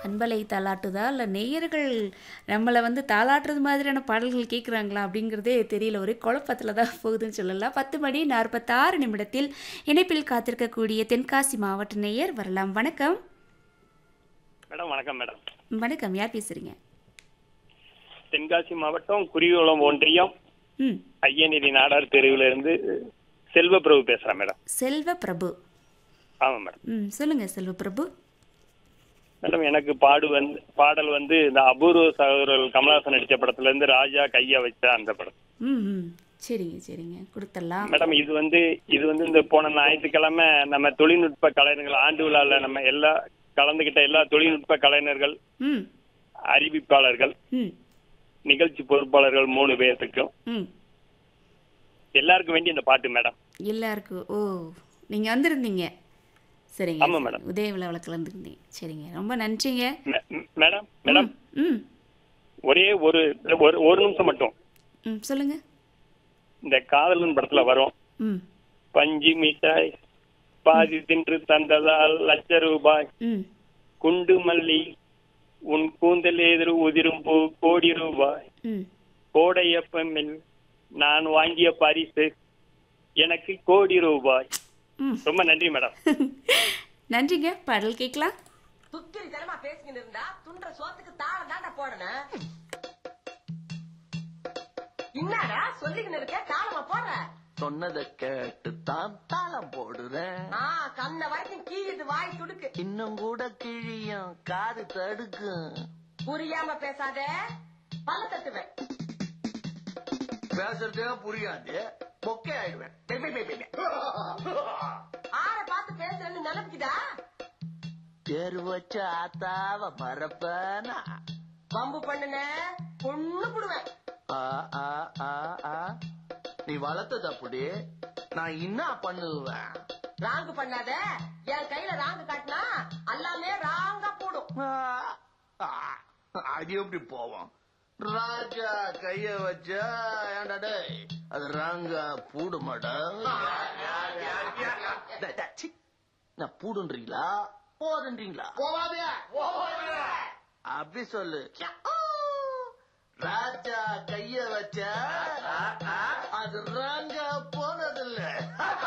அன்பலை தாலாட்டுதா இல்லை நேயர்கள் நம்மளை வந்து தாலாட்டுறது மாதிரியான பாடல்கள் கேட்குறாங்களா அப்படிங்கிறதே தெரியல ஒரு குழப்பத்தில் தான் போகுதுன்னு சொல்லலாம் பத்து மணி நாற்பத்தாறு நிமிடத்தில் இணைப்பில் காத்திருக்கக்கூடிய தென்காசி மாவட்ட நேயர் வரலாம் வணக்கம் மேடம் வணக்கம் மேடம் வணக்கம் யார் பேசுறீங்க தென்காசி மாவட்டம் குருவிகுளம் ஒன்றியம் ம் ஐயநிதி நாடார் தெருவில் இருந்து செல்வப்பிரபு பேசுறேன் மேடம் செல்வ பிரபு ஆமா மேடம் ம் சொல்லுங்க செல்வ பிரபு மேடம் எனக்கு பாடு வந்து பாடல் வந்து இந்த அபூர்வ சகோதரர்கள் கமலஹாசன் நடிச்ச படத்துல இருந்து ராஜா கைய வச்ச அந்த படம் ம் ம் சரிங்க சரிங்க கொடுத்துடலாம் மேடம் இது வந்து இது வந்து இந்த போன ஞாயிற்றுக்கிழமை நம்ம தொழில்நுட்ப கலைஞர்கள் ஆண்டு விழால நம்ம எல்லா கலந்துகிட்ட எல்லா தொழில்நுட்ப கலைஞர்கள் ம் அறிவிப்பாளர்கள் ம் நிகழ்ச்சி பொறுப்பாளர்கள் மூணு பேர்த்துக்கும் ம் எல்லாருக்கும் வேண்டி இந்த பாட்டு மேடம் எல்லாருக்கும் ஓ நீங்கள் வந்திருந்தீங்க சரிங்க ஆமா, மேடம். உதய விழாவில் கலந்துருந்தீங்க சரிங்க ரொம்ப நன்றிங்க மே- ம், மேடம் மேடம் ம் ஒரே ஒரு ஒரு ஒரு நிமிஷம் மட்டும் ம் சொல்லுங்க இந்த காதலன் படத்துல வரும் ம் பஞ்சு மிட்டாய் பாதி தின்று தந்ததால் லட்ச ரூபாய் ம் குண்டு மல்லி உன் கூந்தல் எதிர் உதிரும் பூ கோடி ரூபாய் ம் கோடையப்பமில் நான் வாங்கிய பரிசு எனக்கு கோடி ரூபாய் ம் ரொம்ப நன்றி மேடம் நன்றிங்க பாடல் கேட்கலாம் துக்கிரி தனமா பேசிக்கிட்டு இருந்தா துண்ட சோத்துக்கு தாளம் தாண்டா போடணும் என்னடா சொல்லிக்கின்னு இருக்க தாளமா போடுற சொன்னதை கேட்டு தான் தாளம் போடுறேன் ஆ கண்ண வரைக்கும் கீழிட்டு வாய் துடுக்கு இன்னும் கூட கிழியும் காது தடுக்கும் புரியாம பேசாத பல்ல தட்டுவேன் பேசுறதே புரியாது பொக்கே ஆயிடுவேன் பெ, பெ, பெ, பெ, பெ. ஆற பார்த்து பேசுறேன்னு நினைப்புக்குதா தேர் வச்ச ஆத்தாவ மறப்பனா வம்பு பண்ணுன பொண்ணு புடுவேன் ஆ, ஆ, ஆ, ஆ. நீ வளர்த்தது அப்படி நான் என்ன பண்ணுவேன் ராங்கு பண்ணாத என் கையில ராங்கு காட்டினா எல்லாமே ராங்கா போடும் ஆ, ஆ. அது எப்படி போவோம் ராஜா கைய வச்சா ஏன்டா டேய் அது ராங்கா பூடுமாடா டேய், டேய், சீ. நான் பூடுன்றீங்களா போதுன்றீங்களா அப்படி சொல்லு ராஜா கைய வச்சா அது ராங்க